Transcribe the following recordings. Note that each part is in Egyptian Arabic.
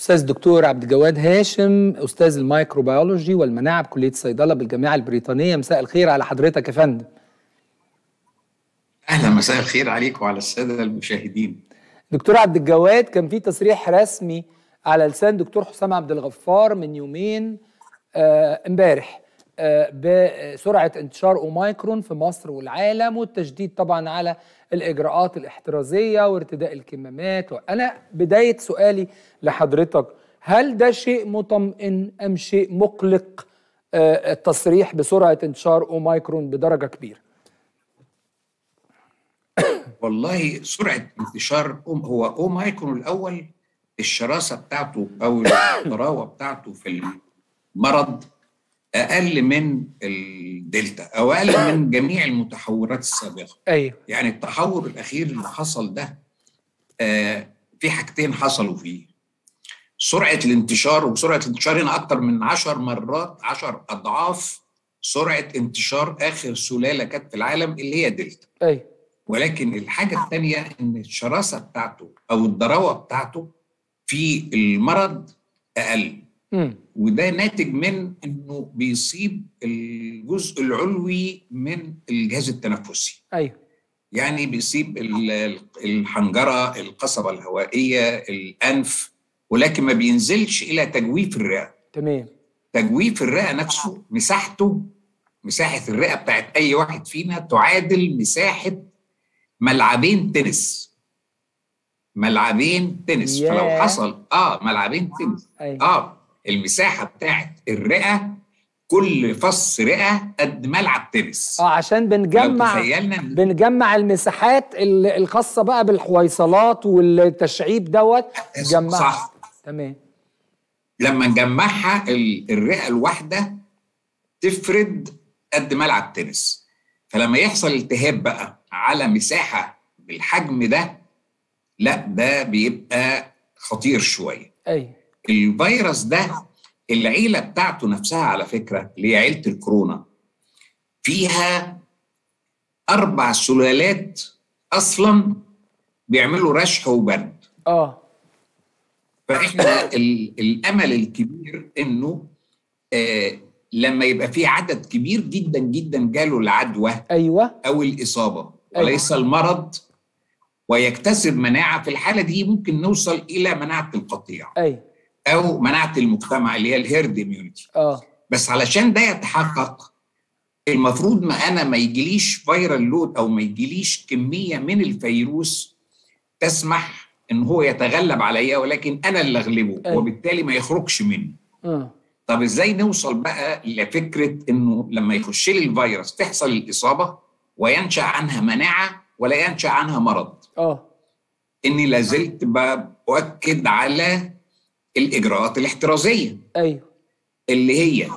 استاذ الدكتور عبد الجواد هاشم استاذ الميكروبيولوجي والمناعه بكليه الصيدله بالجامعه البريطانيه مساء الخير على حضرتك يا فندم اهلا مساء الخير عليك وعلى الساده المشاهدين دكتور عبد الجواد كان في تصريح رسمي على لسان دكتور حسام عبد الغفار من يومين امبارح آه بسرعه انتشار اوميكرون في مصر والعالم والتشديد طبعا على الاجراءات الاحترازيه وارتداء الكمامات وانا بدايه سؤالي لحضرتك هل ده شيء مطمئن ام شيء مقلق آه التصريح بسرعه انتشار اوميكرون بدرجه كبيره والله سرعه انتشار أم هو اوميكرون الاول الشراسه بتاعته او الضراوه بتاعته في المرض اقل من الدلتا او اقل من جميع المتحورات السابقه ايوه يعني التحور الاخير اللي حصل ده آه في حاجتين حصلوا فيه سرعه الانتشار وسرعه الانتشار هنا اكتر من 10 مرات 10 اضعاف سرعه انتشار اخر سلاله كانت في العالم اللي هي دلتا ايوه ولكن الحاجه الثانيه ان الشراسه بتاعته او الضراوه بتاعته في المرض اقل امم وده ناتج من انه بيصيب الجزء العلوي من الجهاز التنفسي ايوه يعني بيصيب الحنجره القصبه الهوائيه الانف ولكن ما بينزلش الى تجويف الرئه تمام تجويف الرئه نفسه مساحته مساحه الرئه بتاعت اي واحد فينا تعادل مساحه ملعبين تنس ملعبين تنس ياه. فلو حصل اه ملعبين تنس ايوه اه المساحه بتاعت الرئه كل فص رئه قد ملعب تنس اه عشان لو بنجمع تخيلنا إن- بنجمع المساحات ال- الخاصه بقى بالحويصلات والتشعيب دوت جمعها صح تمام لما نجمعها ال- الرئه الواحده تفرد قد ملعب تنس فلما يحصل التهاب بقى على مساحه بالحجم ده لا ده بيبقى خطير شويه ايوه الفيروس ده العيله بتاعته نفسها على فكره اللي هي عيله الكورونا فيها اربع سلالات اصلا بيعملوا رشح وبرد اه فاحنا ال- الامل الكبير انه آه لما يبقى في عدد كبير جدا جدا جاله العدوى ايوه او الاصابه أيوة. وليس المرض ويكتسب مناعه في الحاله دي ممكن نوصل الى مناعه القطيع ايوه او مناعه المجتمع اللي هي الهيرد اميونيتي اه بس علشان ده يتحقق المفروض ما انا ما يجيليش فيرال لود او ما يجيليش كميه من الفيروس تسمح ان هو يتغلب عليا ولكن انا اللي اغلبه أيوة. وبالتالي ما يخرجش مني اه طب ازاي نوصل بقى لفكره انه لما يخش لي الفيروس تحصل الاصابه وينشا عنها مناعه ولا ينشا عنها مرض اه اني لازلت باكد على الاجراءات الاحترازيه ايوه اللي هي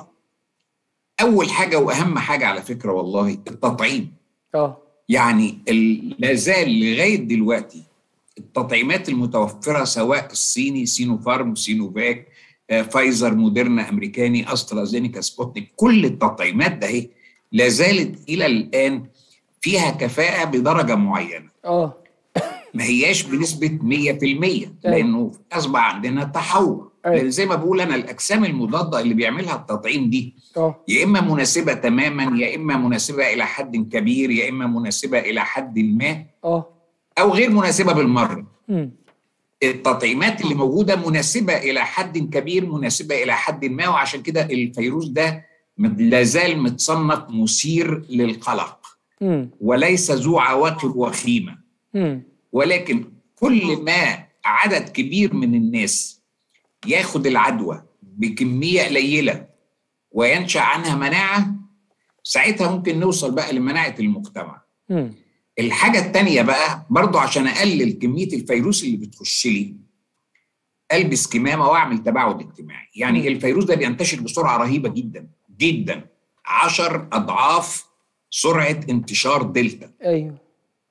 اول حاجه واهم حاجه على فكره والله التطعيم اه يعني ال- لا زال لغايه دلوقتي التطعيمات المتوفره سواء الصيني سينوفارم سينوفاك آه، فايزر موديرنا امريكاني استرازينيكا سبوتنيك كل التطعيمات ده هي لا زالت الى الان فيها كفاءه بدرجه معينه اه ما هياش بنسبه 100% لانه اصبح عندنا تحور أيوة. لان زي ما بقول انا الاجسام المضاده اللي بيعملها التطعيم دي اه يا اما مناسبه تماما يا اما مناسبه الى حد كبير يا اما مناسبه الى حد ما اه او غير مناسبه بالمره امم التطعيمات اللي موجوده مناسبه الى حد كبير مناسبه الى حد ما وعشان كده الفيروس ده لا زال متصنف مثير للقلق امم وليس ذو عواقب وخيمه امم ولكن كل ما عدد كبير من الناس ياخد العدوى بكميه قليله وينشا عنها مناعه ساعتها ممكن نوصل بقى لمناعه المجتمع امم الحاجه الثانيه بقى برضو عشان اقلل كميه الفيروس اللي بتخش لي البس كمامه واعمل تباعد اجتماعي يعني مم. الفيروس ده بينتشر بسرعه رهيبه جدا جدا عشر اضعاف سرعه انتشار دلتا ايوه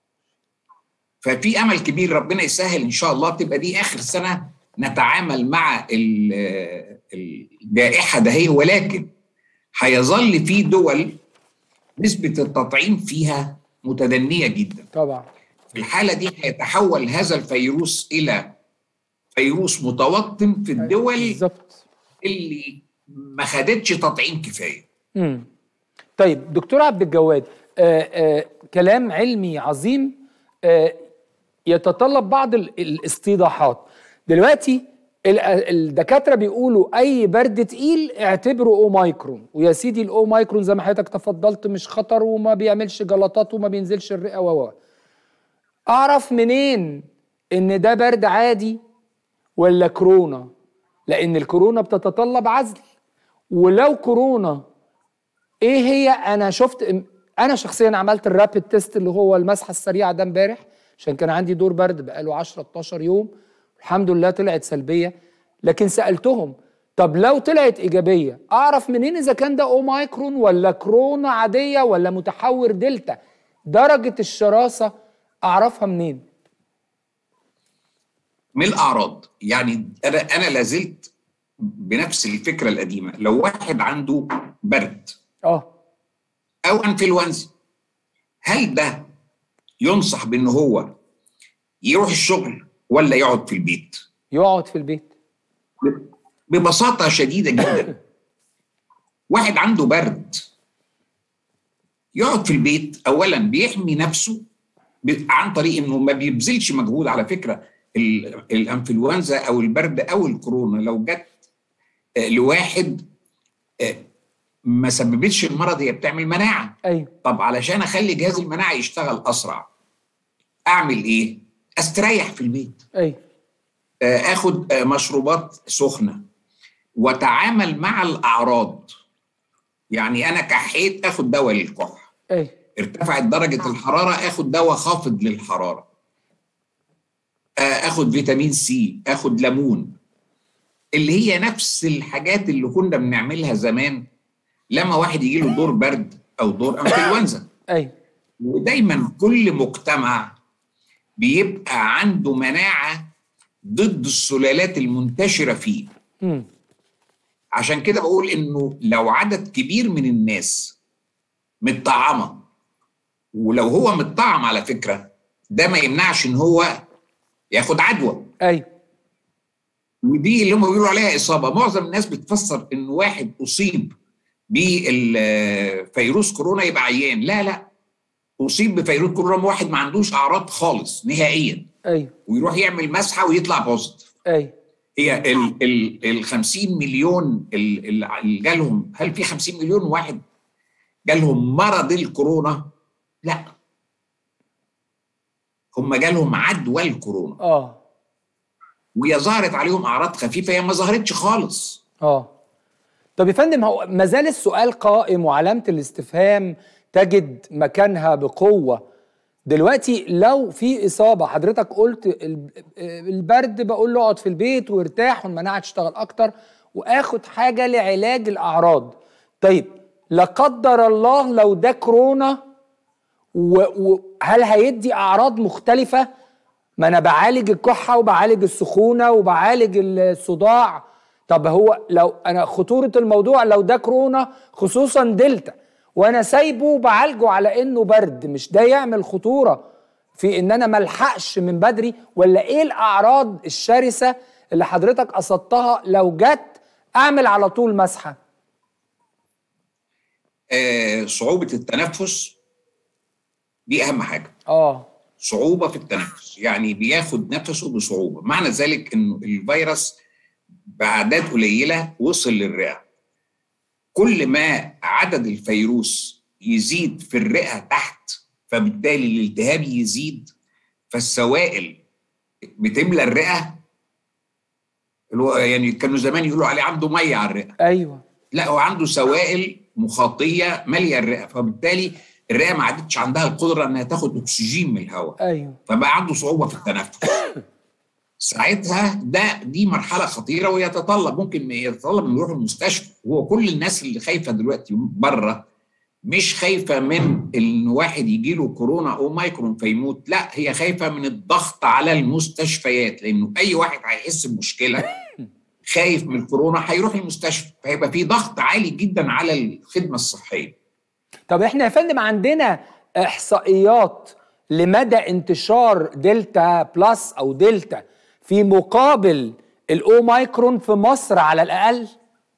ففي امل كبير ربنا يسهل ان شاء الله تبقى دي اخر سنه نتعامل مع ال- الجائحه دهي ولكن هيظل في دول نسبه التطعيم فيها متدنيه جدا طبعا في الحاله دي هيتحول هذا الفيروس الى فيروس متوطن في الدول بالظبط اللي ما خدتش تطعيم كفايه مم. طيب دكتور عبد الجواد آه آه كلام علمي عظيم آه يتطلب بعض ال- الاستيضاحات دلوقتي ال- الدكاتره بيقولوا اي برد تقيل اعتبره اومايكرون ويا سيدي الاومايكرون زي ما حضرتك تفضلت مش خطر وما بيعملش جلطات وما بينزلش الرئه و اعرف منين ان ده برد عادي ولا كورونا لان الكورونا بتتطلب عزل ولو كورونا ايه هي انا شفت انا شخصيا عملت الرابid تيست اللي هو المسحه السريعه ده امبارح عشان كان عندي دور برد بقاله 10 12 يوم الحمد لله طلعت سلبيه لكن سالتهم طب لو طلعت ايجابيه اعرف منين اذا كان ده اومايكرون ولا كورونا عاديه ولا متحور دلتا درجه الشراسه اعرفها منين من الاعراض يعني انا انا لازلت بنفس الفكره القديمه لو واحد عنده برد اه او انفلونزا هل ده ينصح بان هو يروح الشغل ولا يقعد في البيت يقعد في البيت ببساطه شديده جدا واحد عنده برد يقعد في البيت اولا بيحمي نفسه ب- عن طريق انه ما بيبذلش مجهود على فكره ال- الانفلونزا او البرد او الكورونا لو جت آه، لواحد آه، ما سببتش المرض هي بتعمل مناعه ايوه طب علشان اخلي جهاز المناعه يشتغل اسرع اعمل ايه استريح في البيت ايوه آه، اخد آه، مشروبات سخنه واتعامل مع الاعراض يعني انا كحيت اخد دواء للكح ايوه ارتفعت درجه الحراره اخد دواء خافض للحراره آه، اخد فيتامين سي اخد ليمون اللي هي نفس الحاجات اللي كنا بنعملها زمان لما واحد يجي له دور برد او دور انفلونزا ايوه ودايما كل مجتمع بيبقى عنده مناعه ضد السلالات المنتشره فيه امم عشان كده بقول انه لو عدد كبير من الناس متطعمه ولو هو متطعم على فكره ده ما يمنعش ان هو ياخد عدوى ايوه ودي اللي هم بيقولوا عليها اصابه معظم الناس بتفسر ان واحد اصيب بفيروس كورونا يبقى عيان لا لا اصيب بفيروس كورونا واحد ما عندوش اعراض خالص نهائيا ايوه ويروح يعمل مسحه ويطلع بوزيتيف ايوه هي ال ال ال 50 مليون ال- ال- اللي جالهم هل في 50 مليون واحد جالهم مرض الكورونا؟ لا هم جالهم عدوى الكورونا اه وهي ظهرت عليهم اعراض خفيفه هي ما ظهرتش خالص اه طب يا فندم هو ما زال السؤال قائم وعلامة الاستفهام تجد مكانها بقوة دلوقتي لو في إصابة حضرتك قلت ال- البرد بقول له اقعد في البيت وارتاح والمناعة تشتغل أكتر وآخد حاجة لعلاج الأعراض طيب لا قدر الله لو ده كورونا و- وهل هيدي أعراض مختلفة ما انا بعالج الكحه وبعالج السخونه وبعالج الصداع طب هو لو انا خطوره الموضوع لو ده كورونا خصوصا دلتا وانا سايبه وبعالجه على انه برد مش ده يعمل خطوره في ان انا ملحقش من بدري ولا ايه الاعراض الشرسه اللي حضرتك قصدتها لو جت اعمل على طول مسحه آه صعوبه التنفس دي اهم حاجه اه صعوبه في التنفس يعني بياخد نفسه بصعوبه معنى ذلك انه الفيروس باعداد قليله وصل للرئه كل ما عدد الفيروس يزيد في الرئه تحت فبالتالي الالتهاب يزيد فالسوائل بتملى الرئه اللي هو يعني كانوا زمان يقولوا عليه عنده ميه على الرئه ايوه لا هو عنده سوائل مخاطيه ماليه الرئه فبالتالي الرئه ما عادتش عندها القدره انها تاخد اكسجين من الهواء ايوه فبقى عنده صعوبه في التنفس ساعتها ده دي مرحله خطيره ويتطلب ممكن يتطلب انه يروح المستشفى هو كل الناس اللي خايفه دلوقتي بره مش خايفه من ان واحد يجي له كورونا او مايكرون فيموت لا هي خايفه من الضغط على المستشفيات لانه اي واحد هيحس بمشكله خايف من الكورونا هيروح المستشفى فهيبقى في ضغط عالي جدا على الخدمه الصحيه طب احنا يا فندم عندنا احصائيات لمدى انتشار دلتا بلس او دلتا في مقابل الاوميكرون في مصر على الاقل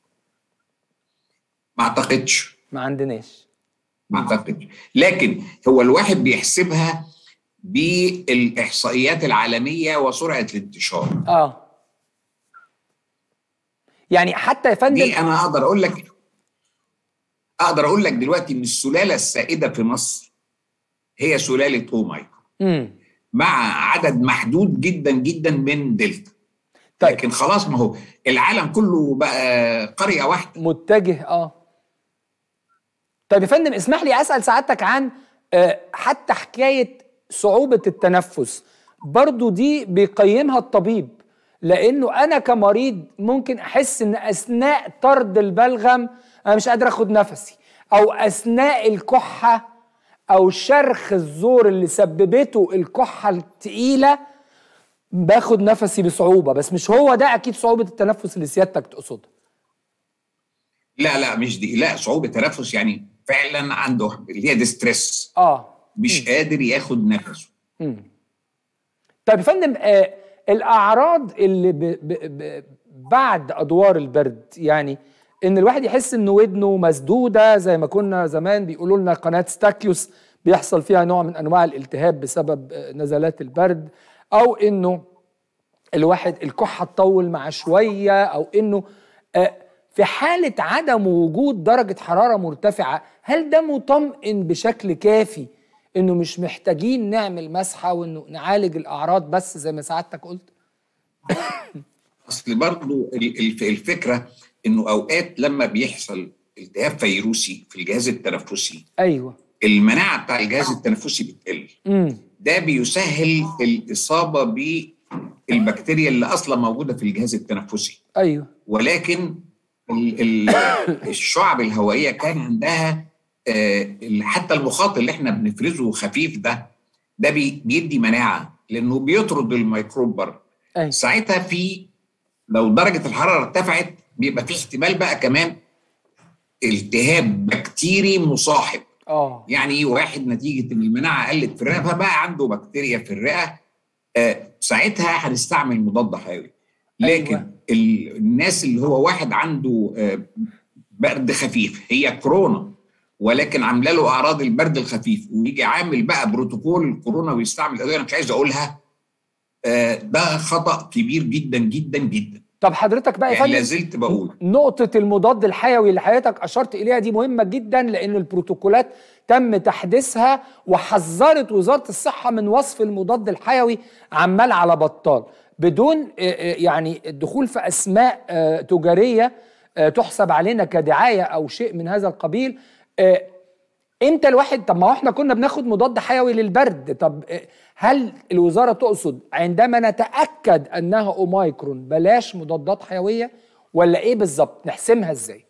ما اعتقدش ما عندناش ما اعتقدش لكن هو الواحد بيحسبها بالاحصائيات العالميه وسرعه الانتشار اه يعني حتى يا فندم دي انا اقدر اقول لك اقدر اقول لك دلوقتي ان السلاله السائده في مصر هي سلاله اوميكرون مم. مع عدد محدود جدا جدا من دلتا طيب. لكن خلاص ما هو العالم كله بقى قريه واحده متجه اه طيب يا فندم اسمح لي اسال سعادتك عن آه، حتى حكايه صعوبه التنفس برضو دي بيقيمها الطبيب لانه انا كمريض ممكن احس ان اثناء طرد البلغم انا مش قادر اخد نفسي او اثناء الكحه او شرخ الزور اللي سببته الكحه التقيله باخد نفسي بصعوبه بس مش هو ده اكيد صعوبه التنفس اللي سيادتك تقصدها لا لا مش دي لا صعوبه تنفس يعني فعلا عنده اللي هي ديستريس اه مش قادر ياخد نفسه مم. طيب يا فندم آه الاعراض اللي ب ب ب بعد ادوار البرد يعني ان الواحد يحس ان ودنه مسدوده زي ما كنا زمان بيقولوا لنا قناه ستاكيوس بيحصل فيها نوع من انواع الالتهاب بسبب آه، نزلات البرد او انه الواحد الكحه تطول مع شويه او انه آه، في حاله عدم وجود درجه حراره مرتفعه هل ده مطمئن بشكل كافي انه مش محتاجين نعمل مسحه وانه نعالج الاعراض بس زي ما سعادتك قلت اصل برضو ال- الف- الفكره انه اوقات لما بيحصل التهاب فيروسي في الجهاز التنفسي ايوه المناعه بتاع الجهاز التنفسي بتقل امم ده بيسهل الاصابه بالبكتيريا اللي اصلا موجوده في الجهاز التنفسي ايوه ولكن ال- ال- الشعب الهوائيه كان عندها آه، ال- حتى المخاط اللي احنا بنفرزه خفيف ده ده بي- بيدي مناعه لانه بيطرد الميكروب بره ايوه ساعتها في لو درجه الحراره ارتفعت بيبقى في احتمال بقى كمان التهاب بكتيري مصاحب اه يعني واحد نتيجه ان المناعه قلت في الرئه فبقى عنده بكتيريا في الرئه آه ساعتها هنستعمل مضاد حيوي لكن أيوة. ال- الناس اللي هو واحد عنده آه برد خفيف هي كورونا ولكن عامله له اعراض البرد الخفيف ويجي عامل بقى بروتوكول الكورونا ويستعمل ادويه انا مش عايز اقولها آه ده خطا كبير جدا جدا جدا طب حضرتك بقى يا يعني لا فندم زلت بقول نقطة المضاد الحيوي اللي حضرتك أشرت إليها دي مهمة جدا لأن البروتوكولات تم تحديثها وحذرت وزارة الصحة من وصف المضاد الحيوي عمال على بطال بدون آه، آه، يعني الدخول في أسماء آه، تجارية آه، تحسب علينا كدعاية أو شيء من هذا القبيل آه، امتى الواحد طب ما هو احنا كنا بناخد مضاد حيوي للبرد طب آه، هل الوزاره تقصد عندما نتاكد انها اوميكرون بلاش مضادات حيويه ولا ايه بالظبط نحسمها ازاي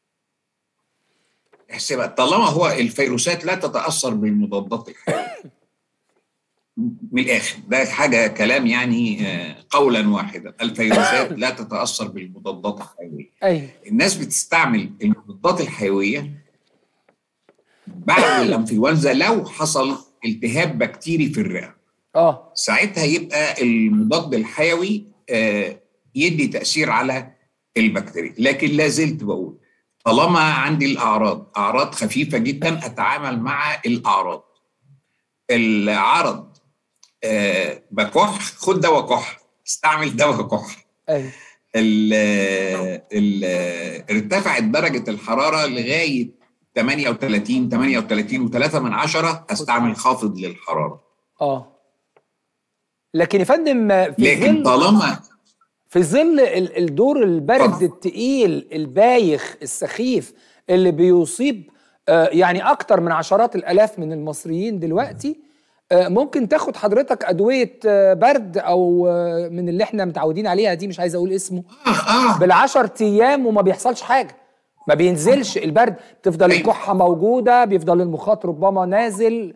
احسبها طالما هو الفيروسات لا تتاثر بالمضادات الحيويه من الاخر ده حاجه كلام يعني آه، قولا واحدا الفيروسات لا تتاثر بالمضادات الحيويه ايوه الناس بتستعمل المضادات الحيويه بعد الانفلونزا لو حصل التهاب بكتيري في الرئه اه ساعتها يبقى المضاد الحيوي آه، يدي تاثير على البكتيريا لكن لا زلت بقول طالما عندي الاعراض اعراض خفيفه جدا اتعامل مع الاعراض العرض آه، بكح خد دواء كح استعمل دواء كح ايوه ال ال ارتفعت درجه الحراره لغايه 38 38 و3 من عشرة استعمل خافض للحراره اه لكن يا فندم في لكن ظل طالما في ظل ال- الدور البرد اتفضل. التقيل البايخ السخيف اللي بيصيب آه، يعني اكتر من عشرات الالاف من المصريين دلوقتي آه، ممكن تاخد حضرتك ادويه آه، برد او آه، من اللي احنا متعودين عليها دي مش عايز اقول اسمه اه اه بالعشر ايام وما بيحصلش حاجه ما بينزلش البرد تفضل أيوة. الكحه موجوده بيفضل المخاط ربما نازل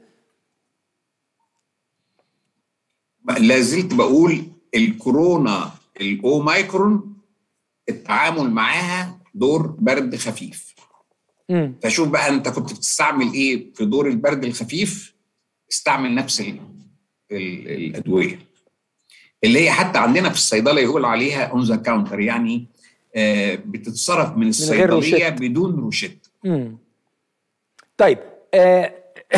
لا زلت بقول الكورونا الاوميكرون التعامل معاها دور برد خفيف امم فشوف بقى انت كنت بتستعمل ايه في دور البرد الخفيف استعمل نفس ال ال الادويه اللي هي حتى عندنا في الصيدله يقول عليها اون ذا كاونتر يعني آه، بتتصرف من الصيدليه روشتة. بدون روشته مم. طيب آه،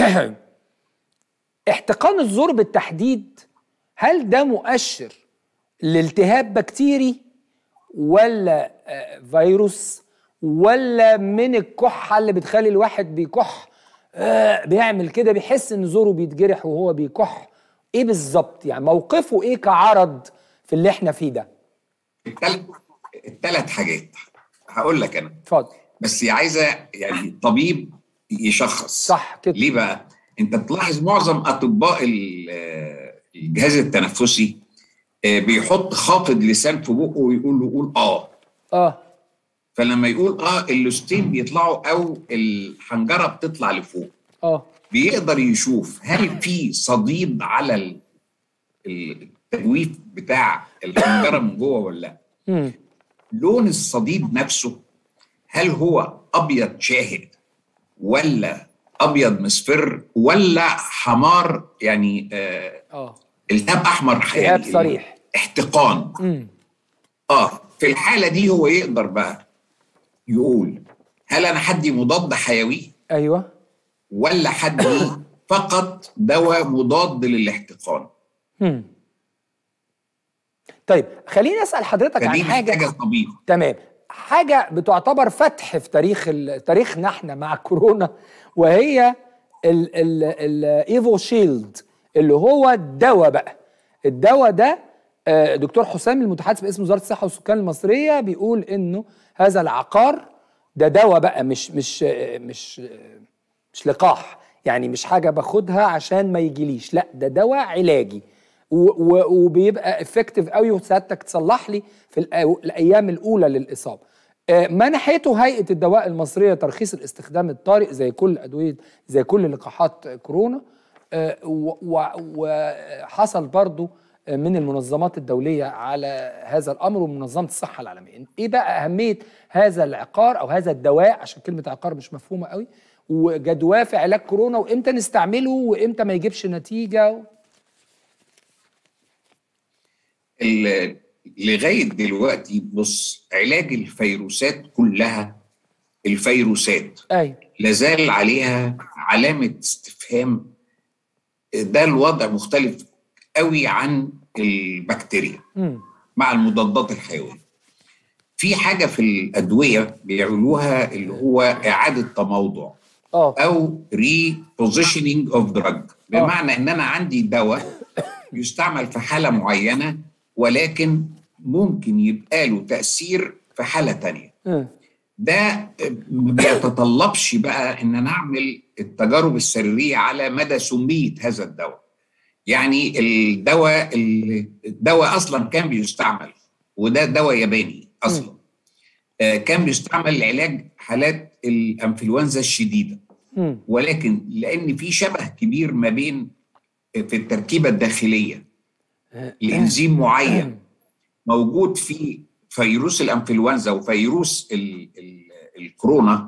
احتقان الزور بالتحديد هل ده مؤشر لالتهاب بكتيري ولا آه، فيروس ولا من الكحة اللي بتخلي الواحد بيكح آه، بيعمل كده بيحس ان زوره بيتجرح وهو بيكح ايه بالظبط يعني موقفه ايه كعرض في اللي احنا فيه ده الثلاث حاجات هقول لك انا اتفضل بس هي عايزه يعني طبيب يشخص صح كده ليه بقى؟ انت بتلاحظ معظم اطباء ال- آه، الجهاز التنفسي آه، بيحط خافض لسان في بقه ويقول له قول اه اه فلما يقول اه اللوستين بيطلعوا او الحنجره بتطلع لفوق اه بيقدر يشوف هل في صديد على ال- التجويف بتاع الحنجره من جوه ولا لا مم. لون الصديد نفسه هل هو ابيض شاهد ولا ابيض مصفر ولا حمار يعني آه اه التهاب احمر التهاب يعني صريح. احتقان مم. اه في الحاله دي هو يقدر بقى يقول هل انا حدي مضاد حيوي ايوه ولا حدي فقط دواء مضاد للاحتقان مم. طيب خليني اسال حضرتك عن فدي حاجه محتاجه طبيب تمام حاجه بتعتبر فتح في تاريخ ال- تاريخنا احنا مع كورونا وهي الايفو شيلد اللي هو الدواء بقى الدواء ده آه، دكتور حسام المتحدث باسم وزاره الصحه والسكان المصريه بيقول انه هذا العقار ده دواء بقى مش مش آه، مش آه، مش لقاح يعني مش حاجه باخدها عشان ما يجيليش لا ده دواء علاجي و- و- وبيبقى افكتيف قوي وسعادتك تصلح لي في الأ- الايام الاولى للاصابه آه، منحته هيئه الدواء المصريه ترخيص الاستخدام الطارئ زي كل ادويه زي كل لقاحات كورونا آه، و- و- وحصل برضو من المنظمات الدولية على هذا الأمر ومنظمة الصحة العالمية إيه بقى أهمية هذا العقار أو هذا الدواء عشان كلمة عقار مش مفهومة قوي وجدواه في علاج كورونا وإمتى نستعمله وإمتى ما يجيبش نتيجة ال- لغايه دلوقتي بص علاج الفيروسات كلها الفيروسات أي لازال عليها علامه استفهام ده الوضع مختلف قوي عن البكتيريا مم. مع المضادات الحيويه في حاجه في الادويه بيعملوها اللي هو اعاده تموضع آه او ري بوزيشننج اوف دراج بمعنى ان انا عندي دواء يستعمل في حاله معينه ولكن ممكن يبقى له تاثير في حاله تانية مم. ده ما بيتطلبش بقى ان انا اعمل التجارب السريريه على مدى سميه هذا الدواء يعني الدواء الدواء اصلا كان بيستعمل وده دواء ياباني اصلا آه، كان بيستعمل لعلاج حالات الانفلونزا الشديده مم. ولكن لان في شبه كبير ما بين في التركيبه الداخليه لانزيم معين موجود في فيروس الانفلونزا وفيروس ال ال الكورونا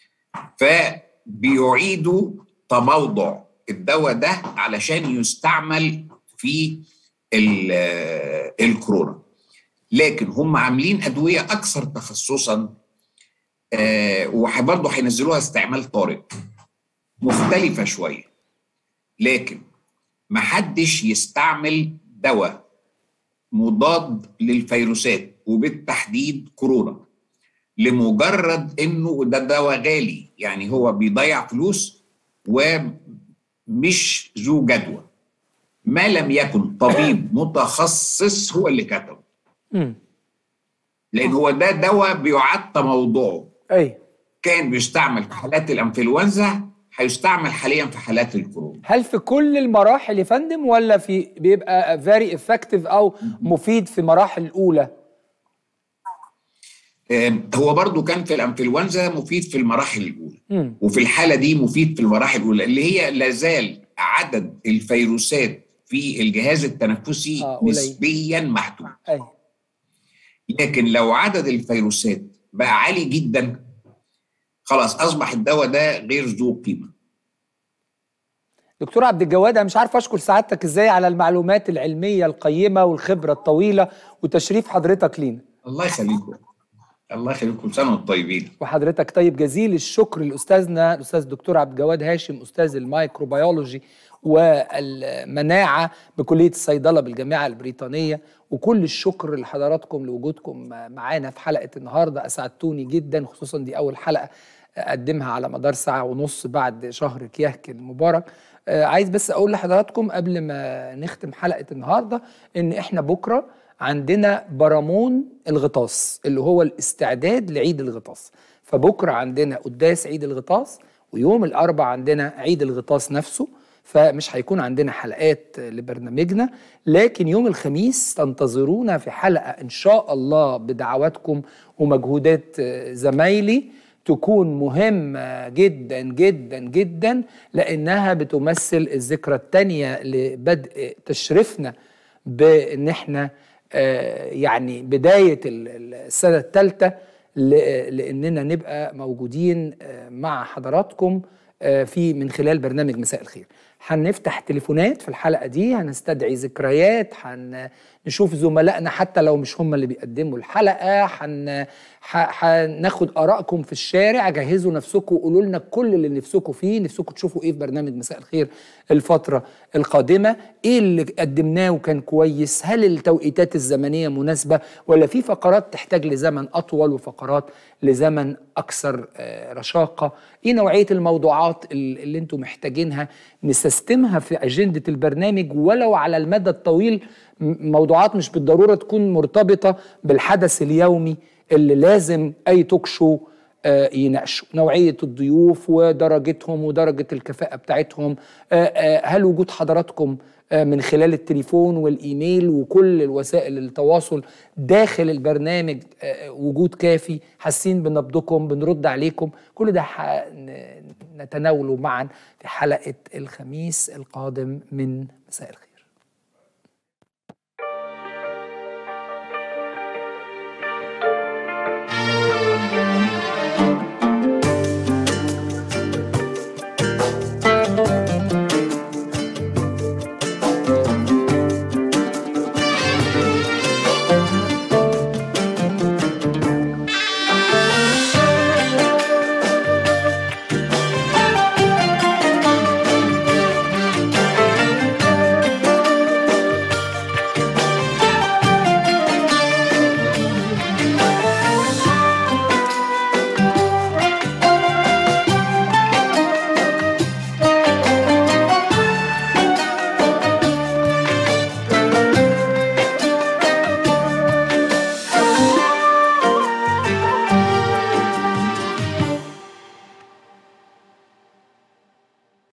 فبيعيدوا تموضع الدواء ده علشان يستعمل في ال- الكورونا لكن هم عاملين ادويه اكثر تخصصا آه، وبرضه هينزلوها استعمال طارئ مختلفه شويه لكن محدش يستعمل دواء مضاد للفيروسات وبالتحديد كورونا لمجرد انه ده دواء غالي يعني هو بيضيع فلوس ومش ذو جدوى ما لم يكن طبيب متخصص هو اللي كتبه مم. لان هو ده دواء بيعاد تموضعه أي كان بيستعمل في حالات الانفلونزا هيستعمل حاليا في حالات الكورونا هل في كل المراحل يا فندم ولا في بيبقى فيري افكتيف او مفيد في مراحل الاولى آم، هو برضو كان في الانفلونزا مفيد في المراحل الاولى مم. وفي الحاله دي مفيد في المراحل الاولى اللي هي لازال عدد الفيروسات في الجهاز التنفسي آه، قليل. نسبيا محدود اي لكن لو عدد الفيروسات بقى عالي جدا خلاص اصبح الدواء ده غير ذو قيمه دكتور عبد الجواد انا مش عارف اشكر سعادتك ازاي على المعلومات العلميه القيمه والخبره الطويله وتشريف حضرتك لينا الله يخليكم الله يخليكم كل سنه وانتم طيبين وحضرتك طيب جزيل الشكر لاستاذنا الاستاذ الدكتور عبد الجواد هاشم استاذ الميكروبيولوجي والمناعه بكليه الصيدله بالجامعه البريطانيه وكل الشكر لحضراتكم لوجودكم معانا في حلقه النهارده اسعدتوني جدا خصوصا دي اول حلقه اقدمها على مدار ساعه ونص بعد شهر كيهك المبارك آه، عايز بس اقول لحضراتكم قبل ما نختم حلقه النهارده ان احنا بكره عندنا برامون الغطاس اللي هو الاستعداد لعيد الغطاس فبكره عندنا قداس عيد الغطاس ويوم الاربع عندنا عيد الغطاس نفسه فمش هيكون عندنا حلقات لبرنامجنا لكن يوم الخميس تنتظرونا في حلقه ان شاء الله بدعواتكم ومجهودات زمايلي تكون مهمة جدا جدا جدا لأنها بتمثل الذكرى الثانية لبدء تشريفنا بأن احنا آه، يعني بداية السنة الثالثة لأننا نبقى موجودين آه، مع حضراتكم آه، في من خلال برنامج مساء الخير هنفتح تليفونات في الحلقة دي هنستدعي ذكريات هنشوف زملائنا حتى لو مش هم اللي بيقدموا الحلقة هن هناخد ارائكم في الشارع جهزوا نفسكم وقولوا لنا كل اللي نفسكم فيه نفسكم تشوفوا ايه في برنامج مساء الخير الفتره القادمه ايه اللي قدمناه وكان كويس هل التوقيتات الزمنيه مناسبه ولا في فقرات تحتاج لزمن اطول وفقرات لزمن اكثر آه، رشاقه ايه نوعيه الموضوعات اللي انتم محتاجينها نسستمها في اجنده البرنامج ولو على المدى الطويل موضوعات مش بالضروره تكون مرتبطه بالحدث اليومي اللي لازم اي توك شو آه، يناقشوا نوعيه الضيوف ودرجتهم ودرجه الكفاءه بتاعتهم آه، آه، هل وجود حضراتكم من خلال التليفون والايميل وكل الوسائل التواصل داخل البرنامج وجود كافي حاسين بنبضكم بنرد عليكم كل ده نتناوله معا في حلقه الخميس القادم من مساء الخير